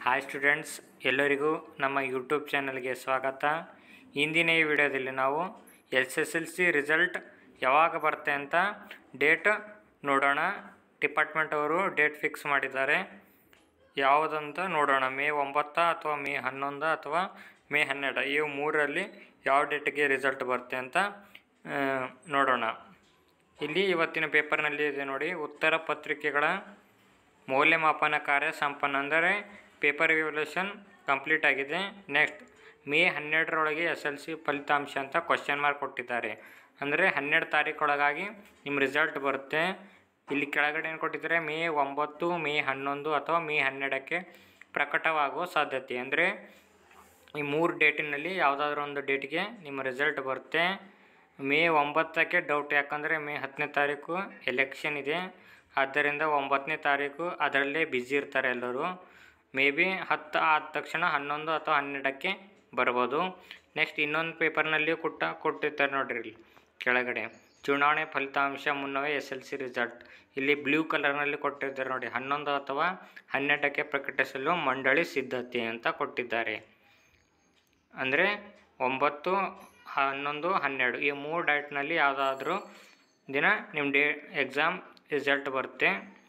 hi students ಎಲ್ಲರಿಗೂ ನಮ್ಮ YouTube ಚಾನಲ್ಗೆ ಸ್ವಾಗತ ಇಂದಿನ ಈ ವಿಡಿಯೋದಲ್ಲಿ ನಾವು S S L C result ಯಾವಾಗ ಬರುತ್ತೆ ಅಂತ ಡೇಟ್ ನೋಡೋಣ ಡಿಪಾರ್ಟ್ಮೆಂಟ್ ಅವರು ಡೇಟ್ ಫಿಕ್ಸ್ ಮಾಡಿದ್ದಾರೆ ಯಾವುದಂತ ನೋಡೋಣ ಮೇ ಒಂಬತ್ತ ಅಥವಾ ಮೇ ಹನ್ನೊಂದು ಅಥವಾ ಮೇ ಹನ್ನೆರಡು ಈ ಮೂರರಲ್ಲಿ ಯಾವ ಡೇಟಿಗೆ ರಿಸಲ್ಟ್ ಬರುತ್ತೆ ಅಂತ ಆ, ನೋಡೋಣ ಇಲ್ಲಿ ಇವತ್ತಿನ ಪೇಪರ್ನಲ್ಲಿ ಇದೆ ನೋಡಿ ಉತ್ತರ ಪತ್ರಿಕೆಗಳ ಮೌಲ್ಯಮಾಪನ ಕಾರ್ಯ ಸಂಪನ್ನ ಅಂದರೆ ಪೇಪರ್ ರಿವಲ್ಯೂಷನ್ ಕಂಪ್ಲೀಟ್ ಆಗಿದೆ ನೆಕ್ಸ್ಟ್ ಮೇ ಹನ್ನೆರಡರೊಳಗೆ ಎಸ್ ಎಲ್ ಸಿ ಫಲಿತಾಂಶ ಅಂತ ಕ್ವಶನ್ ಮಾರ್ಕ್ ಕೊಟ್ಟಿದ್ದಾರೆ ಅಂದರೆ ಹನ್ನೆರಡು ತಾರೀಕೊಳಗಾಗಿ ನಿಮ್ಮ ರಿಸಲ್ಟ್ ಬರುತ್ತೆ ಇಲ್ಲಿ ಕೆಳಗಡೆ ಏನು ಕೊಟ್ಟಿದ್ದಾರೆ ಮೇ ಒಂಬತ್ತು ಮೇ ಹನ್ನೊಂದು ಅಥವಾ ಮೇ ಹನ್ನೆರಡಕ್ಕೆ ಪ್ರಕಟವಾಗುವ ಸಾಧ್ಯತೆ ಅಂದರೆ ಈ ಮೂರು ಡೇಟಿನಲ್ಲಿ ಯಾವುದಾದ್ರೂ ಒಂದು ಡೇಟಿಗೆ ನಿಮ್ಮ ರಿಸಲ್ಟ್ ಬರುತ್ತೆ ಮೇ ಒಂಬತ್ತಕ್ಕೆ ಡೌಟ್ ಯಾಕಂದರೆ ಮೇ ಹತ್ತನೇ ತಾರೀಕು ಎಲೆಕ್ಷನ್ ಇದೆ ಆದ್ದರಿಂದ ಒಂಬತ್ತನೇ ತಾರೀಕು ಅದರಲ್ಲೇ ಬ್ಯುಸಿ ಇರ್ತಾರೆ ಎಲ್ಲರೂ ಮೇ ಬಿ ಹತ್ತು ಆದ ತಕ್ಷಣ ಹನ್ನೊಂದು ಅಥವಾ ಹನ್ನೆರಡಕ್ಕೆ ಬರ್ಬೋದು ನೆಕ್ಸ್ಟ್ ಇನ್ನೊಂದು ಪೇಪರ್ನಲ್ಲಿ ಕೊಟ್ಟ ಕೊಟ್ಟಿರ್ತಾರೆ ನೋಡ್ರಿ ಇಲ್ಲಿ ಕೆಳಗಡೆ ಚುನಾವಣೆ ಫಲಿತಾಂಶ ಮುನ್ನವೇ ಎಸ್ ಎಲ್ ಸಿ ರಿಸಲ್ಟ್ ಇಲ್ಲಿ ಬ್ಲೂ ಕಲರ್ನಲ್ಲಿ ಕೊಟ್ಟಿದ್ದಾರೆ ನೋಡಿ ಹನ್ನೊಂದು ಅಥವಾ ಹನ್ನೆರಡಕ್ಕೆ ಪ್ರಕಟಿಸಲು ಮಂಡಳಿ ಸಿದ್ಧತೆ ಅಂತ ಕೊಟ್ಟಿದ್ದಾರೆ ಅಂದರೆ ಒಂಬತ್ತು ಹನ್ನೊಂದು ಹನ್ನೆರಡು ಈ ಮೂರು ಡೇಟ್ನಲ್ಲಿ ಯಾವುದಾದ್ರೂ ದಿನ ನಿಮ್ಮ ಡೇ ಎಕ್ಸಾಮ್ ರಿಸಲ್ಟ್ ಬರುತ್ತೆ